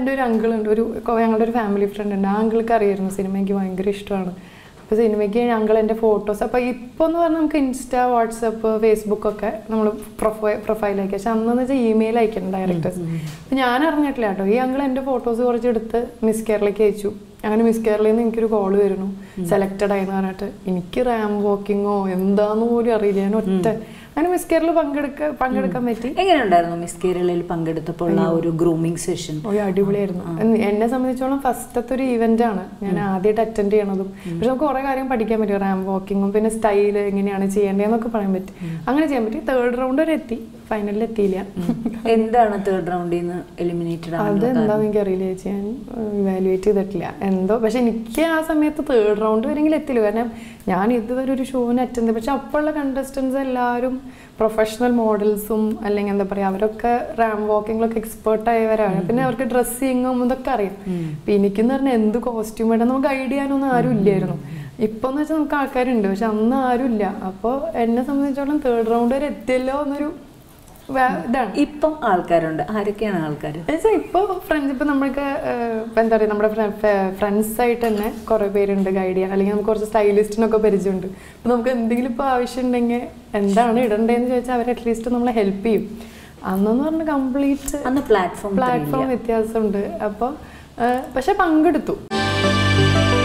എൻ്റെ ഒരു അങ്കിൾ ഉണ്ട് ഒരു കൊ- ഞങ്ങളുടെ ഒരു ഫാമിലി ഫ്രണ്ട് ഉണ്ട് ആ അങ്കിൾക്ക് അറിയായിരുന്നു സിനിമ എനിക്ക് ഭയങ്കര ഇഷ്ടമാണ് അപ്പോൾ സിനിമയ്ക്ക് അങ്കിൾ എൻ്റെ ഫോട്ടോസ് അപ്പോൾ ഇപ്പോൾ എന്ന് പറഞ്ഞാൽ നമുക്ക് ഇൻസ്റ്റ വാട്സപ്പ് ഫേസ്ബുക്ക് ഒക്കെ നമ്മൾ പ്രൊഫൈൽ പ്രൊഫൈൽ അയക്കുക പക്ഷെ അന്നെന്ന് വെച്ചാൽ ഇമെയിൽ അയക്കണം ഡയറക്ടേഴ്സ് അപ്പോൾ ഞാൻ അറിഞ്ഞിട്ടില്ല കേട്ടോ ഈ അങ്കിൾ എൻ്റെ ഫോട്ടോസ് കുറച്ച് എടുത്ത് മിസ് കേരളയ്ക്ക് അയച്ചു അങ്ങനെ മിസ് കേരളയിൽ നിന്ന് എനിക്കൊരു കോൾ വരുന്നു സെലക്റ്റഡ് ആയെന്ന് പറഞ്ഞിട്ട് എനിക്ക് റാം വാക്കിങ്ങോ എന്താന്ന് പോലും അറിയില്ല ഞാൻ ഒറ്റ അങ്ങനെ മിസ് കേരള പങ്കെടുക്ക പങ്കെടുക്കാൻ പറ്റി എങ്ങനെയുണ്ടായിരുന്നു മിസ് കേരളയിൽ പങ്കെടുത്തപ്പോൾ ആ ഒരു ഗ്രൂമിംഗ് സെഷൻ ഒരു അടിപൊളിയായിരുന്നു എന്ന് എന്നെ സംബന്ധിച്ചോളം ഫസ്റ്റത്തെ ഒരു ഇവന്റ് ആണ് ഞാൻ ആദ്യമായിട്ട് അറ്റൻഡ് ചെയ്യണതും പക്ഷെ നമുക്ക് കുറെ കാര്യം പഠിക്കാൻ പറ്റും റാം വാക്കിങ്ങും പിന്നെ സ്റ്റൈൽ എങ്ങനെയാണ് ചെയ്യേണ്ടതെന്നൊക്കെ പറയാൻ പറ്റും അങ്ങനെ ചെയ്യാൻ പറ്റി തേർഡ് റൗണ്ട് വരെ എത്തി ഫൈനലിൽ എത്തിയില്ല എന്താണ് തേർഡ് റൗണ്ടിൽ നിന്ന് എലിമിനേറ്റഡ് അത് എന്താന്ന് എനിക്ക് അറിയില്ല ചേച്ചി ഞാൻ ഇവാലുവേറ്റ് ചെയ്തിട്ടില്ല എന്തോ പക്ഷെ എനിക്ക് ആ സമയത്ത് തേർഡ് റൗണ്ട് വരെങ്കിലും എത്തില്ല കാരണം ഞാൻ ഇതുവരെ ഒരു ഷോന് അറ്റൻഡ് പക്ഷെ അപ്പോഴുള്ള കണ്ടസ്റ്റൻസ് എല്ലാവരും പ്രൊഫഷണൽ മോഡൽസും അല്ലെങ്കിൽ എന്താ പറയുക അവരൊക്കെ റാം വാക്കിങ്ങിലൊക്കെ എക്സ്പേർട്ട് ആയവരാണ് പിന്നെ അവർക്ക് ഡ്രസ്സിങ്ങും ഇതൊക്കെ അറിയാം അപ്പൊ എനിക്കെന്ന് പറഞ്ഞാൽ എന്ത് കോസ്റ്റ്യൂം ആയിട്ട് നമുക്ക് ഗൈഡ് ചെയ്യാനൊന്നും ആരും ഇല്ലായിരുന്നു ഇപ്പൊ എന്ന് വെച്ചാൽ നമുക്ക് ആൾക്കാരുണ്ട് പക്ഷെ അന്ന് ആരും ഇല്ല അപ്പോൾ എന്നെ സംബന്ധിച്ചോളം തേർഡ് റൗണ്ട് വരെ എത്തിയല്ലോ എന്നൊരു വേ- ഇതാണ് ഇപ്പം ആൾക്കാരുണ്ട് ആരൊക്കെയാണ് ആൾക്കാർ എന്നുവെച്ചാൽ ഇപ്പോൾ ഫ്രണ്ട്സ് ഇപ്പം നമ്മൾക്ക് ഏഹ്, ഇപ്പം എന്താ പറയുക നമ്മുടെ ഫ്രണ്ട്സ് ആയിട്ട് തന്നെ കുറേ പേരുണ്ട് ഗൈഡ് ചെയ്യാൻ അല്ലെങ്കിൽ നമുക്ക് കുറച്ച് സ്റ്റൈലിസ്റ്റിനൊക്കെ പരിചയമുണ്ട് അപ്പം നമുക്ക് എന്തെങ്കിലും ഇപ്പോൾ ആവശ്യം ഉണ്ടെങ്കിൽ എന്താണ് ഇടണ്ടേന്ന് ചോദിച്ചാൽ അവർ അറ്റ്ലീസ്റ്റ് നമ്മളെ ഹെൽപ്പ് ചെയ്യും അന്നെന്ന് പറഞ്ഞാൽ കംപ്ലീറ്റ് അന്ന് പ്ലാറ്റ്ഫോം പ്ലാറ്റ്ഫോം വ്യത്യാസമുണ്ട് അപ്പോൾ പക്ഷെ പങ്കെടുത്തു